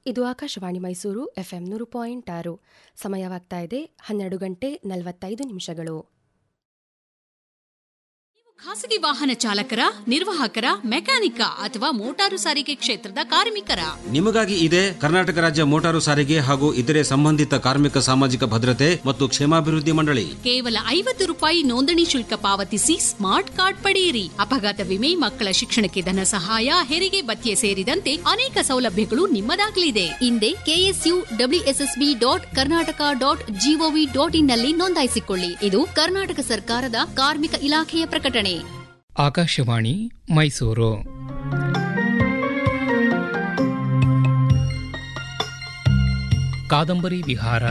ಇದು ಆಕಾಶವಾಣಿ ಮೈಸೂರು ಎಫ್ಎಂ ನೂರು ಪಾಯಿಂಟ್ ಆರು ಸಮಯವಾಗ್ತಾ ಇದೆ ಹನ್ನೆರಡು ಗಂಟೆ ನಲವತ್ತೈದು ನಿಮಿಷಗಳು ಖಾಸಗಿ ವಾಹನ ಚಾಲಕರ ನಿರ್ವಾಹಕರ ಮೆಕ್ಯಾನಿಕ ಅಥವಾ ಮೋಟಾರು ಸಾರಿಗೆ ಕ್ಷೇತ್ರದ ಕಾರ್ಮಿಕರ ನಿಮಗಾಗಿ ಇದೆ ಕರ್ನಾಟಕ ರಾಜ್ಯ ಮೋಟಾರು ಸಾರಿಗೆ ಹಾಗೂ ಇತರೆ ಸಂಬಂಧಿತ ಕಾರ್ಮಿಕ ಸಾಮಾಜಿಕ ಭದ್ರತೆ ಮತ್ತು ಕ್ಷೇಮಾಭಿವೃದ್ಧಿ ಮಂಡಳಿ ಕೇವಲ ಐವತ್ತು ರೂಪಾಯಿ ನೋಂದಣಿ ಶುಲ್ಕ ಪಾವತಿಸಿ ಸ್ಮಾರ್ಟ್ ಕಾರ್ಡ್ ಪಡೆಯಿರಿ ಅಪಘಾತ ವಿಮೆ ಮಕ್ಕಳ ಶಿಕ್ಷಣಕ್ಕೆ ಧನ ಸಹಾಯ ಹೆರಿಗೆ ಭತ್ಯೆ ಸೇರಿದಂತೆ ಅನೇಕ ಸೌಲಭ್ಯಗಳು ನಿಮ್ಮದಾಗಲಿದೆ ಹಿಂದೆ KSU WSSB dot Karnataka dot GOV dot in ನಲ್ಲಿ ನೋಂದಾಯಿಸಿಕೊಳ್ಳಿ ಇದು ಕರ್ನಾಟಕ ಸರ್ಕಾರದ ಕಾರ್ಮಿಕ ಇಲಾಖೆಯ ಪ್ರಕಟಣೆ ಆಕಾಶವಾಣಿ ಮೈಸೂರು ಕಾದಂಬರಿ ವಿಹಾರ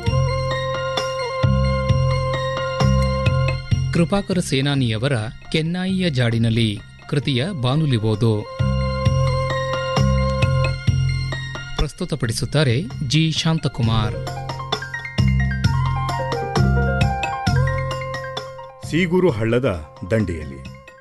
ಕೃಪಾಕರ ಸೇನಾನಿಯವರ ಕೆನ್ನಾಯಿಯ ಜಾಡಿನಲ್ಲಿ ಕೃತಿಯ ಬಾನುಲಿ ಓದು ಪ್ರಸ್ತುತಪಡಿಸುತ್ತಾರೆ ಜಿ ಶಾಂತಕುಮಾರ್ ಸೀಗೂರು ಹಳ್ಳದ ದಂಡೆಯಲ್ಲಿ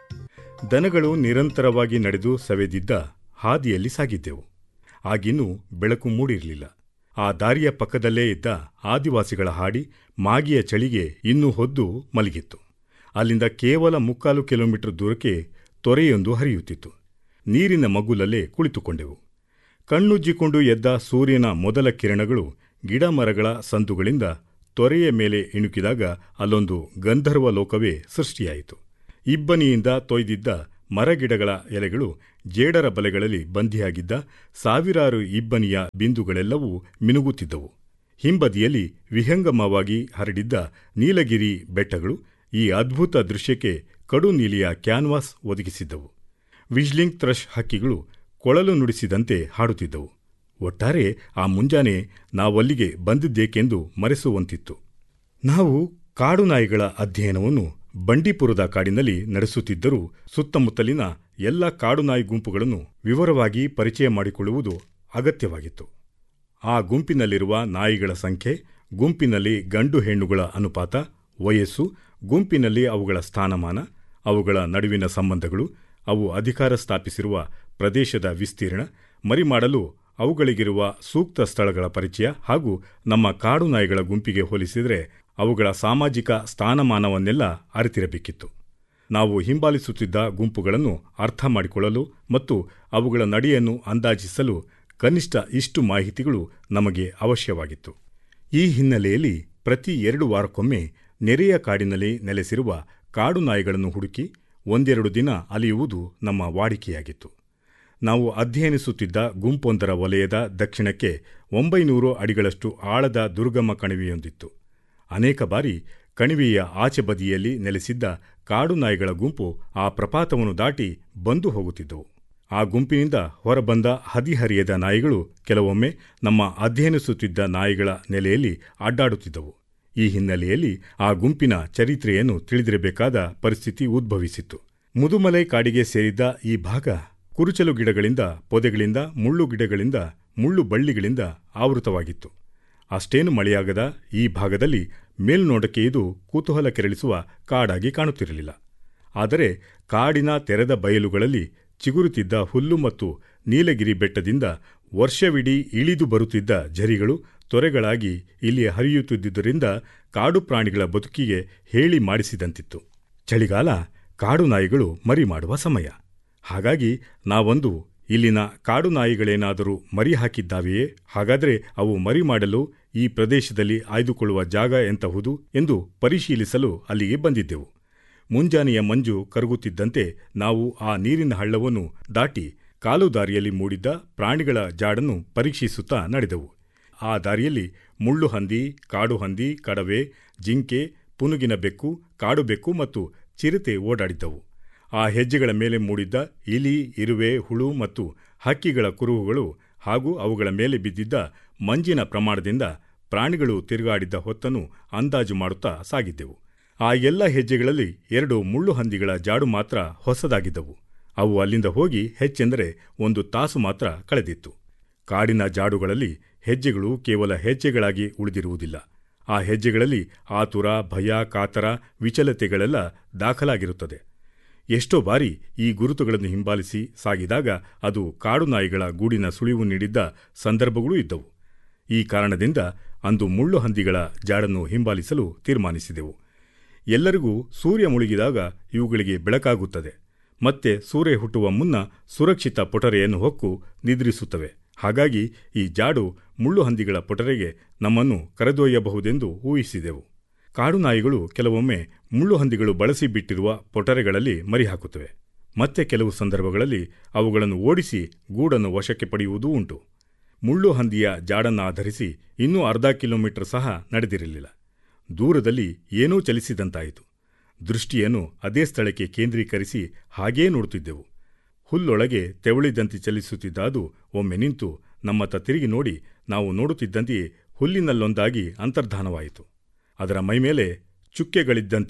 ದನಗಳು ನಿರಂತರವಾಗಿ ನಡೆದು ಸವೆದಿದ್ದ ಹಾದಿಯಲ್ಲಿ ಸಾಗಿದ್ದೆವು ಆಗಿನ್ನೂ ಬೆಳಕು ಮೂಡಿರಲಿಲ್ಲ ಆ ದಾರಿಯ ಪಕ್ಕದಲ್ಲೇ ಇದ್ದ ಆದಿವಾಸಿಗಳ ಹಾಡಿ ಮಾಗಿಯ ಚಳಿಗೆ ಇನ್ನೂ ಹೊದ್ದು ಮಲಗಿತ್ತು ಅಲ್ಲಿಂದ ಕೇವಲ ಮುಕ್ಕಾಲು ಕಿಲೋಮೀಟರ್ ದೂರಕ್ಕೆ ತೊರೆಯೊಂದು ಹರಿಯುತ್ತಿತ್ತು ನೀರಿನ ಮಗ್ಗುಲಲ್ಲೇ ಕುಳಿತುಕೊಂಡೆವು ಕಣ್ಣುಜ್ಜಿಕೊಂಡು ಎದ್ದ ಸೂರ್ಯನ ಮೊದಲ ಕಿರಣಗಳು ಗಿಡ ಮರಗಳ ಸಂದುಗಳಿಂದ ತೊರೆಯ ಮೇಲೆ ಇಣುಕಿದಾಗ ಅಲ್ಲೊಂದು ಗಂಧರ್ವ ಲೋಕವೇ ಸೃಷ್ಟಿಯಾಯಿತು ಇಬ್ಬನಿಯಿಂದ ತೊಯ್ದಿದ್ದ ಮರಗಿಡಗಳ ಎಲೆಗಳು ಜೇಡರ ಬಲೆಗಳಲ್ಲಿ ಬಂಧಿಯಾಗಿದ್ದ ಸಾವಿರಾರು ಇಬ್ಬನಿಯ ಬಿಂದುಗಳೆಲ್ಲವೂ ಮಿನುಗುತ್ತಿದ್ದವು ಹಿಂಬದಿಯಲ್ಲಿ ವಿಹಂಗಮವಾಗಿ ಹರಡಿದ್ದ ನೀಲಗಿರಿ ಬೆಟ್ಟಗಳು ಈ ಅದ್ಭುತ ದೃಶ್ಯಕ್ಕೆ ಕಡು ನೀಲಿಯ ಕ್ಯಾನ್ವಾಸ್ ಒದಗಿಸಿದ್ದವು ವಿಜ್ಲಿಂಗ್ ಥ್ರಶ್ ಹಕ್ಕಿಗಳು ಕೊಳಲು ನುಡಿಸಿದಂತೆ ಹಾಡುತ್ತಿದ್ದವು ಒಟ್ಟಾರೆ ಆ ಮುಂಜಾನೆ ನಾವಲ್ಲಿಗೆ ಬಂದಿದ್ದೇಕೆಂದು ಮರೆಸುವಂತಿತ್ತು ನಾವು ಕಾಡು ನಾಯಿಗಳ ಅಧ್ಯಯನವನ್ನು ಬಂಡೀಪುರದ ಕಾಡಿನಲ್ಲಿ ನಡೆಸುತ್ತಿದ್ದರೂ ಸುತ್ತಮುತ್ತಲಿನ ಎಲ್ಲ ಕಾಡು ನಾಯಿ ಗುಂಪುಗಳನ್ನು ವಿವರವಾಗಿ ಪರಿಚಯ ಮಾಡಿಕೊಳ್ಳುವುದು ಅಗತ್ಯವಾಗಿತ್ತು ಆ ಗುಂಪಿನಲ್ಲಿರುವ ನಾಯಿಗಳ ಸಂಖ್ಯೆ ಗುಂಪಿನಲ್ಲಿ ಗಂಡು ಹೆಣ್ಣುಗಳ ಅನುಪಾತ ವಯಸ್ಸು ಗುಂಪಿನಲ್ಲಿ ಅವುಗಳ ಸ್ಥಾನಮಾನ ಅವುಗಳ ನಡುವಿನ ಸಂಬಂಧಗಳು ಅವು ಅಧಿಕಾರ ಸ್ಥಾಪಿಸಿರುವ ಪ್ರದೇಶದ ವಿಸ್ತೀರ್ಣ ಮರಿಮಾಡಲು ಅವುಗಳಿಗಿರುವ ಸೂಕ್ತ ಸ್ಥಳಗಳ ಪರಿಚಯ ಹಾಗೂ ನಮ್ಮ ಕಾಡು ನಾಯಿಗಳ ಗುಂಪಿಗೆ ಹೋಲಿಸಿದರೆ ಅವುಗಳ ಸಾಮಾಜಿಕ ಸ್ಥಾನಮಾನವನ್ನೆಲ್ಲ ಅರಿತಿರಬೇಕಿತ್ತು ನಾವು ಹಿಂಬಾಲಿಸುತ್ತಿದ್ದ ಗುಂಪುಗಳನ್ನು ಅರ್ಥ ಮಾಡಿಕೊಳ್ಳಲು ಮತ್ತು ಅವುಗಳ ನಡೆಯನ್ನು ಅಂದಾಜಿಸಲು ಕನಿಷ್ಠ ಇಷ್ಟು ಮಾಹಿತಿಗಳು ನಮಗೆ ಅವಶ್ಯವಾಗಿತ್ತು ಈ ಹಿನ್ನೆಲೆಯಲ್ಲಿ ಪ್ರತಿ ಎರಡು ವಾರಕ್ಕೊಮ್ಮೆ ನೆರೆಯ ಕಾಡಿನಲ್ಲಿ ನೆಲೆಸಿರುವ ಕಾಡು ನಾಯಿಗಳನ್ನು ಹುಡುಕಿ ಒಂದೆರಡು ದಿನ ಅಲಿಯುವುದು ನಮ್ಮ ವಾಡಿಕೆಯಾಗಿತ್ತು ನಾವು ಅಧ್ಯಯನಿಸುತ್ತಿದ್ದ ಗುಂಪೊಂದರ ವಲಯದ ದಕ್ಷಿಣಕ್ಕೆ ಒಂಬೈನೂರು ಅಡಿಗಳಷ್ಟು ಆಳದ ದುರ್ಗಮ ಕಣಿವೆಯೊಂದಿತ್ತು ಅನೇಕ ಬಾರಿ ಕಣಿವೆಯ ಆಚೆ ಬದಿಯಲ್ಲಿ ನೆಲೆಸಿದ್ದ ಕಾಡು ನಾಯಿಗಳ ಗುಂಪು ಆ ಪ್ರಪಾತವನ್ನು ದಾಟಿ ಬಂದು ಹೋಗುತ್ತಿದ್ದವು ಆ ಗುಂಪಿನಿಂದ ಹೊರಬಂದ ಹದಿಹರಿಯದ ನಾಯಿಗಳು ಕೆಲವೊಮ್ಮೆ ನಮ್ಮ ಅಧ್ಯಯನಿಸುತ್ತಿದ್ದ ನಾಯಿಗಳ ನೆಲೆಯಲ್ಲಿ ಅಡ್ಡಾಡುತ್ತಿದ್ದವು ಈ ಹಿನ್ನೆಲೆಯಲ್ಲಿ ಆ ಗುಂಪಿನ ಚರಿತ್ರೆಯನ್ನು ತಿಳಿದಿರಬೇಕಾದ ಪರಿಸ್ಥಿತಿ ಉದ್ಭವಿಸಿತ್ತು ಮುದುಮಲೈ ಕಾಡಿಗೆ ಸೇರಿದ್ದ ಈ ಭಾಗ ಕುರುಚಲು ಗಿಡಗಳಿಂದ ಪೊದೆಗಳಿಂದ ಮುಳ್ಳು ಗಿಡಗಳಿಂದ ಮುಳ್ಳು ಬಳ್ಳಿಗಳಿಂದ ಆವೃತವಾಗಿತ್ತು ಅಷ್ಟೇನು ಮಳೆಯಾಗದ ಈ ಭಾಗದಲ್ಲಿ ಮೇಲ್ನೋಟಕ್ಕೆ ಇದು ಕುತೂಹಲ ಕೆರಳಿಸುವ ಕಾಡಾಗಿ ಕಾಣುತ್ತಿರಲಿಲ್ಲ ಆದರೆ ಕಾಡಿನ ತೆರೆದ ಬಯಲುಗಳಲ್ಲಿ ಚಿಗುರುತ್ತಿದ್ದ ಹುಲ್ಲು ಮತ್ತು ನೀಲಗಿರಿ ಬೆಟ್ಟದಿಂದ ವರ್ಷವಿಡೀ ಇಳಿದು ಬರುತ್ತಿದ್ದ ಝರಿಗಳು ತೊರೆಗಳಾಗಿ ಇಲ್ಲಿ ಹರಿಯುತ್ತಿದ್ದುದರಿಂದ ಕಾಡು ಪ್ರಾಣಿಗಳ ಬದುಕಿಗೆ ಹೇಳಿ ಮಾಡಿಸಿದಂತಿತ್ತು ಚಳಿಗಾಲ ಕಾಡು ನಾಯಿಗಳು ಮರಿ ಮಾಡುವ ಸಮಯ ಹಾಗಾಗಿ ನಾವೊಂದು ಇಲ್ಲಿನ ಕಾಡು ನಾಯಿಗಳೇನಾದರೂ ಮರಿ ಹಾಕಿದ್ದಾವೆಯೇ ಹಾಗಾದರೆ ಅವು ಮರಿ ಮಾಡಲು ಈ ಪ್ರದೇಶದಲ್ಲಿ ಆಯ್ದುಕೊಳ್ಳುವ ಜಾಗ ಎಂತಹುದು ಎಂದು ಪರಿಶೀಲಿಸಲು ಅಲ್ಲಿಗೆ ಬಂದಿದ್ದೆವು ಮುಂಜಾನೆಯ ಮಂಜು ಕರಗುತ್ತಿದ್ದಂತೆ ನಾವು ಆ ನೀರಿನ ಹಳ್ಳವನ್ನು ದಾಟಿ ಕಾಲು ದಾರಿಯಲ್ಲಿ ಮೂಡಿದ್ದ ಪ್ರಾಣಿಗಳ ಜಾಡನ್ನು ಪರೀಕ್ಷಿಸುತ್ತಾ ನಡೆದೆವು ಆ ದಾರಿಯಲ್ಲಿ ಮುಳ್ಳು ಹಂದಿ ಕಾಡು ಹಂದಿ ಕಡವೆ ಜಿಂಕೆ ಪುನುಗಿನ ಬೆಕ್ಕು ಕಾಡು ಬೆಕ್ಕು ಮತ್ತು ಚಿರತೆ ಓಡಾಡಿದ್ದವು ಆ ಹೆಜ್ಜೆಗಳ ಮೇಲೆ ಮೂಡಿದ್ದ ಇಲಿ ಇರುವೆ ಹುಳು ಮತ್ತು ಹಕ್ಕಿಗಳ ಕುರುಹುಗಳು ಹಾಗೂ ಅವುಗಳ ಮೇಲೆ ಬಿದ್ದಿದ್ದ ಮಂಜಿನ ಪ್ರಮಾಣದಿಂದ ಪ್ರಾಣಿಗಳು ತಿರುಗಾಡಿದ್ದ ಹೊತ್ತನ್ನು ಅಂದಾಜು ಮಾಡುತ್ತಾ ಸಾಗಿದ್ದೆವು ಆ ಎಲ್ಲ ಹೆಜ್ಜೆಗಳಲ್ಲಿ ಎರಡು ಮುಳ್ಳು ಹಂದಿಗಳ ಜಾಡು ಮಾತ್ರ ಹೊಸದಾಗಿದ್ದವು ಅವು ಅಲ್ಲಿಂದ ಹೋಗಿ ಹೆಚ್ಚೆಂದರೆ ಒಂದು ತಾಸು ಮಾತ್ರ ಕಳೆದಿತ್ತು ಕಾಡಿನ ಜಾಡುಗಳಲ್ಲಿ ಹೆಜ್ಜೆಗಳು ಕೇವಲ ಹೆಜ್ಜೆಗಳಾಗಿ ಉಳಿದಿರುವುದಿಲ್ಲ ಆ ಹೆಜ್ಜೆಗಳಲ್ಲಿ ಆತುರ ಭಯ ಕಾತರ ವಿಚಲತೆಗಳೆಲ್ಲ ದಾಖಲಾಗಿರುತ್ತದೆ ಎಷ್ಟೋ ಬಾರಿ ಈ ಗುರುತುಗಳನ್ನು ಹಿಂಬಾಲಿಸಿ ಸಾಗಿದಾಗ ಅದು ಕಾಡು ನಾಯಿಗಳ ಗೂಡಿನ ಸುಳಿವು ನೀಡಿದ್ದ ಸಂದರ್ಭಗಳೂ ಇದ್ದವು ಈ ಕಾರಣದಿಂದ ಅಂದು ಮುಳ್ಳು ಹಂದಿಗಳ ಜಾಡನ್ನು ಹಿಂಬಾಲಿಸಲು ತೀರ್ಮಾನಿಸಿದೆವು ಎಲ್ಲರಿಗೂ ಸೂರ್ಯ ಮುಳುಗಿದಾಗ ಇವುಗಳಿಗೆ ಬೆಳಕಾಗುತ್ತದೆ ಮತ್ತೆ ಸೂರ್ಯ ಹುಟ್ಟುವ ಮುನ್ನ ಸುರಕ್ಷಿತ ಪೊಟರೆಯನ್ನು ಹೊಕ್ಕು ನಿದ್ರಿಸುತ್ತವೆ ಹಾಗಾಗಿ ಈ ಜಾಡು ಮುಳ್ಳು ಹಂದಿಗಳ ಪೊಟರೆಗೆ ನಮ್ಮನ್ನು ಕರೆದೊಯ್ಯಬಹುದೆಂದು ಊಹಿಸಿದೆವು ಕಾಡು ನಾಯಿಗಳು ಕೆಲವೊಮ್ಮೆ ಮುಳ್ಳು ಹಂದಿಗಳು ಬಳಸಿ ಬಿಟ್ಟಿರುವ ಪೊಟರೆಗಳಲ್ಲಿ ಮರಿಹಾಕುತ್ತವೆ ಮತ್ತೆ ಕೆಲವು ಸಂದರ್ಭಗಳಲ್ಲಿ ಅವುಗಳನ್ನು ಓಡಿಸಿ ಗೂಡನ್ನು ವಶಕ್ಕೆ ಪಡೆಯುವುದೂ ಉಂಟು ಮುಳ್ಳು ಹಂದಿಯ ಜಾಡನ್ನಾಧರಿಸಿ ಇನ್ನೂ ಅರ್ಧ ಕಿಲೋಮೀಟರ್ ಸಹ ನಡೆದಿರಲಿಲ್ಲ ದೂರದಲ್ಲಿ ಏನೂ ಚಲಿಸಿದಂತಾಯಿತು ದೃಷ್ಟಿಯನ್ನು ಅದೇ ಸ್ಥಳಕ್ಕೆ ಕೇಂದ್ರೀಕರಿಸಿ ಹಾಗೇ ನೋಡುತ್ತಿದ್ದೆವು ಹುಲ್ಲೊಳಗೆ ತೆವಳಿದಂತೆ ಚಲಿಸುತ್ತಿದ್ದ ಅದು ಒಮ್ಮೆ ನಿಂತು ನಮ್ಮತ್ತ ತಿರುಗಿ ನೋಡಿ ನಾವು ನೋಡುತ್ತಿದ್ದಂತೆಯೇ ಹುಲ್ಲಿನಲ್ಲೊಂದಾಗಿ ಅಂತರ್ಧಾನವಾಯಿತು ಅದರ ಮೈಮೇಲೆ ಚುಕ್ಕೆಗಳಿದ್ದಂತೆ